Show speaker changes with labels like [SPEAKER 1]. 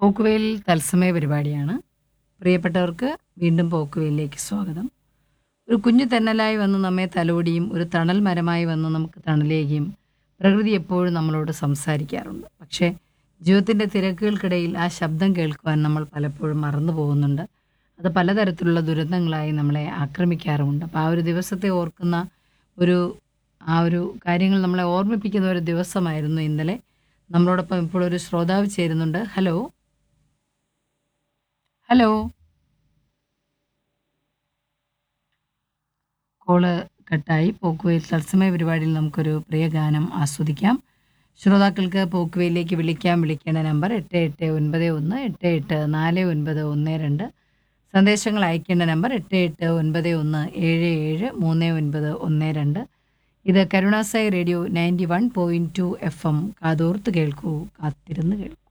[SPEAKER 1] പോക്കുവെയിൽ തത്സമയ പരിപാടിയാണ് പ്രിയപ്പെട്ടവർക്ക് വീണ്ടും പോക്കുവെയിലേക്ക് സ്വാഗതം ഒരു കുഞ്ഞു തെന്നലായി വന്ന് നമ്മെ തലോടിയും ഒരു തണൽ മരമായി വന്ന് നമുക്ക് തണലേകിയും പ്രകൃതി എപ്പോഴും നമ്മളോട് സംസാരിക്കാറുണ്ട് പക്ഷേ ജീവിതത്തിൻ്റെ തിരക്കുകൾക്കിടയിൽ ആ ശബ്ദം കേൾക്കുവാൻ നമ്മൾ പലപ്പോഴും മറന്നു പോകുന്നുണ്ട് അത് പലതരത്തിലുള്ള ദുരന്തങ്ങളായി നമ്മളെ ആക്രമിക്കാറുമുണ്ട് അപ്പോൾ ആ ഒരു ദിവസത്തെ ഓർക്കുന്ന ഒരു ആ ഒരു കാര്യങ്ങൾ നമ്മളെ ഓർമ്മിപ്പിക്കുന്ന ഒരു ദിവസമായിരുന്നു ഇന്നലെ നമ്മളോടൊപ്പം ഇപ്പോൾ ഒരു ശ്രോതാവ് ചേരുന്നുണ്ട് ഹലോ ഹലോ കോള് കട്ടായി പോക്കുവയിൽ തത്സമയ പരിപാടിയിൽ നമുക്കൊരു പ്രിയ ഗാനം ആസ്വദിക്കാം ശ്രോതാക്കൾക്ക് പോക്കുവയിലേക്ക് വിളിക്കാം വിളിക്കേണ്ട നമ്പർ എട്ട് എട്ട് ഒൻപത് ഒന്ന് എട്ട് എട്ട് നാല് ഒൻപത് ഒന്ന് രണ്ട് സന്ദേശങ്ങൾ അയക്കേണ്ട നമ്പർ എട്ട് എട്ട് ഒൻപത് ഒന്ന് ഏഴ് ഏഴ് മൂന്ന് ഒൻപത് ഒന്ന് രണ്ട് ഇത് Karunasai radio ninety one point two F M കാതോർത്ത് കേൾക്കൂ കാത്തിരുന്ന് കേൾക്കൂ